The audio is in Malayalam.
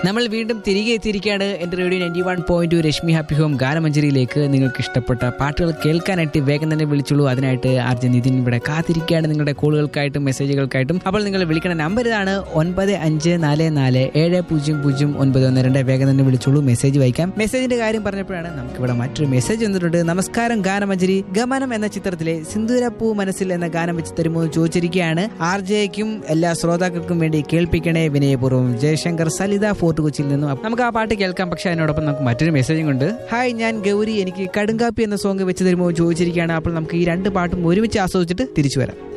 നമ്മൾ വീണ്ടും തിരികെ എത്തിയിരിക്കുകയാണ് എൻ്റെ radio ninety one point two Rashmi happy home ഗാനമഞ്ജരിയിലേക്ക് നിങ്ങൾക്ക് ഇഷ്ടപ്പെട്ട പാട്ടുകൾ കേൾക്കാനായിട്ട് വേഗം തന്നെ വിളിച്ചുള്ളൂ അതിനായിട്ട് ആർജ നിതിൻ ഇവിടെ കാത്തിരിക്കുകയാണ് നിങ്ങളുടെ കോളുകൾക്കായിട്ടും മെസ്സേജുകൾക്കായിട്ടും അപ്പോൾ നിങ്ങൾ വിളിക്കുന്ന നമ്പർ ഇതാണ് ഒൻപത് അഞ്ച് നാല് നാല് ഏഴ് പൂജ്യം പൂജ്യം ഒൻപത് ഒന്ന് രണ്ട് വേഗം തന്നെ വിളിച്ചുള്ളൂ മെസ്സേജ് വായിക്കാം മെസ്സേജിന്റെ കാര്യം പറഞ്ഞപ്പോഴാണ് നമുക്കിവിടെ മറ്റൊരു മെസ്സേജ് വന്നിട്ടുണ്ട് നമസ്കാരം ഗാനമഞ്ജരി ഗമനം എന്ന ചിത്രത്തിലെ സിന്ദൂരപ്പൂ മനസ്സിൽ എന്ന ഗാനം വെച്ച് തരുമോ എന്ന് ചോദിച്ചിരിക്കുകയാണ് ആർ ജെക്കും എല്ലാ ശ്രോതാക്കൾക്കും വേണ്ടി കേൾപ്പിക്കണേ വിനയപൂർവ്വം ജയശങ്കർ സലിത ഫോർട്ട് കൊച്ചിയിൽ നിന്നും അപ്പൊ നമുക്ക് ആ പാട്ട് കേൾക്കാം പക്ഷെ അതിനോടൊപ്പം നമുക്ക് മറ്റൊരു മെസ്സേജും ഉണ്ട് ഹായ് ഞാൻ ഗൗരി എനിക്ക് കടുങ്കാപ്പി എന്ന സോങ് വെച്ച് തരുമോ എന്ന് ചോദിച്ചിരിക്കുകയാണ് അപ്പോൾ നമുക്ക് ഈ രണ്ട് പാട്ടും ഒരുമിച്ച് ആസ്വദിച്ചിട്ട് തിരിച്ചു വരാം